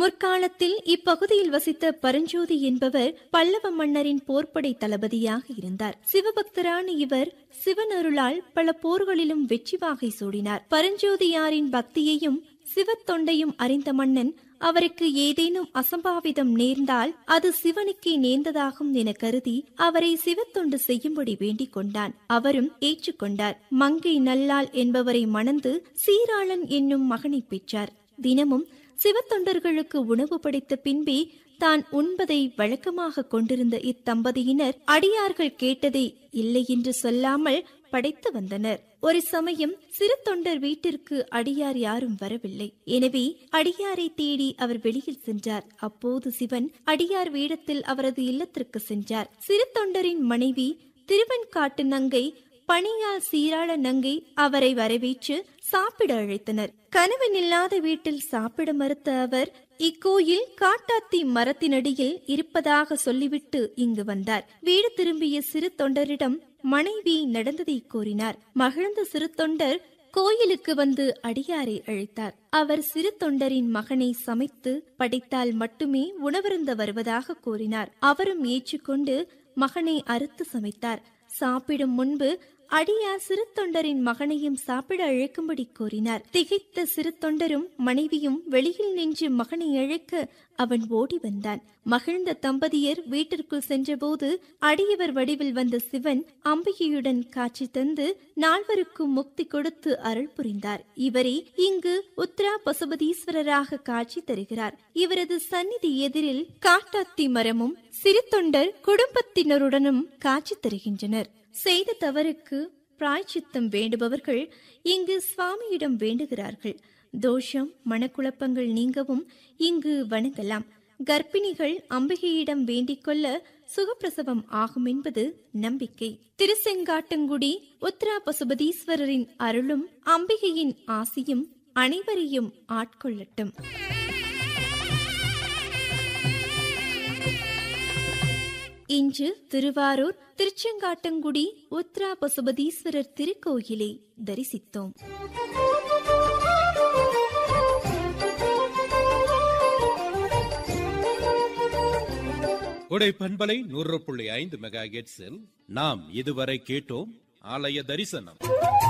முற்காலத்தில் இப்பகுதியில் வசித்த பரஞ்சோதி என்பவர் பல்லவ மன்னரின் போர்ப்படை தளபதியாக இருந்தார் சிவபக்தரான இவர் சிவனருளால் பல போர்களிலும் வெற்றி வாகை சூடினார் பரஞ்சோதியாரின் பக்தியையும் சிவத்தொண்டையும் அறிந்த மன்னன் அவருக்கு ஏதேனும் அசம்பாவிதம் நேர்ந்தால் அது சிவனுக்கே நேர்ந்ததாகும் என கருதி அவரை சிவத்தொண்டு செய்யும்படி வேண்டிக் கொண்டான் அவரும் ஏற்றுக்கொண்டார் மங்கை நல்லாள் என்பவரை மணந்து சீராளன் என்னும் மகனை பெற்றார் தினமும் சிவத்தொண்டர்களுக்கு உணவு படைத்த பின்பே தான் உண்பதை வழக்கமாக கொண்டிருந்த இத்தம்பதியினர் அடியார்கள் கேட்டதை இல்லை என்று சொல்லாமல் படைத்து வந்தனர் ஒரு சமயம் சிறு தொண்டர் வீட்டிற்கு அடியார் யாரும் வரவில்லை எனவே அடியாரை தேடி அவர் வெளியில் சென்றார் அப்போது சிவன் அடியார் வேடத்தில் அவரது இல்லத்திற்கு சென்றார் சிறு தொண்டரின் மனைவி திருவெண்காட்டு நங்கை பணியால் சீராள நங்கை அவரை வரவேற்று சாப்பிட அழைத்தனர் கணவன் இல்லாத வீட்டில் சாப்பிட மறுத்த அவர் இக்கோயில் காட்டாத்தி மரத்தினடியில் இருப்பதாக சொல்லிவிட்டு இங்கு வந்தார் வீடு திரும்பிய சிறு தொண்டரிடம் மனைவி நடந்ததை கூறினார் மகிழ்ந்த சிறு தொண்டர் கோயிலுக்கு வந்து அடியாரை அழைத்தார் அவர் சிறு தொண்டரின் மகனை சமைத்து படைத்தால் மட்டுமே உணவருந்த வருவதாக கூறினார் அவரும் ஏற்றுக்கொண்டு மகனை அறுத்து சமைத்தார் சாப்பிடும் முன்பு அடியார் சிறு தொண்டரின் மகனையும் சாப்பிட அழைக்கும்படி கூறினார் திகைத்த சிறு தொண்டரும் மனைவியும் வெளியில் நின்று மகனை அழைக்க அவன் ஓடி வந்தான் மகிழ்ந்த தம்பதியர் வீட்டிற்குள் சென்றபோது அடியவர் வடிவில் வந்த சிவன் அம்பிகையுடன் காட்சி தந்து நால்வருக்கும் முக்தி கொடுத்து அருள் புரிந்தார் இவரே இங்கு உத்ரா பசுபதீஸ்வரராக காட்சி தருகிறார் இவரது சந்நிதி எதிரில் காட்டாத்தி மரமும் சிறு தொண்டர் குடும்பத்தினருடனும் காட்சி தருகின்றனர் செய்த தவறுக்கு பிராய்ச்சித்தம் வேண்டுபவர்கள் இங்கு சுவாமியிடம் வேண்டுகிறார்கள் தோஷம் மனக்குழப்பங்கள் நீங்கவும் இங்கு வணங்கலாம் கர்ப்பிணிகள் அம்பிகையிடம் வேண்டிக் கொள்ள சுகப்பிரசவம் ஆகும் என்பது நம்பிக்கை திருசெங்காட்டங்குடி உத்ரா பசுபதீஸ்வரரின் அருளும் அம்பிகையின் ஆசியும் அனைவரையும் ஆட்கொள்ளட்டும் இன்று திருவாரூர் திருச்செங்காட்டங்குடி உத்ரா பசுபதீஸ்வரர் திருக்கோயிலை தரிசித்தோம் உடை பண்பலை நூறு புள்ளி ஐந்து மெகா நாம் இதுவரை கேட்டோம் ஆலய தரிசனம்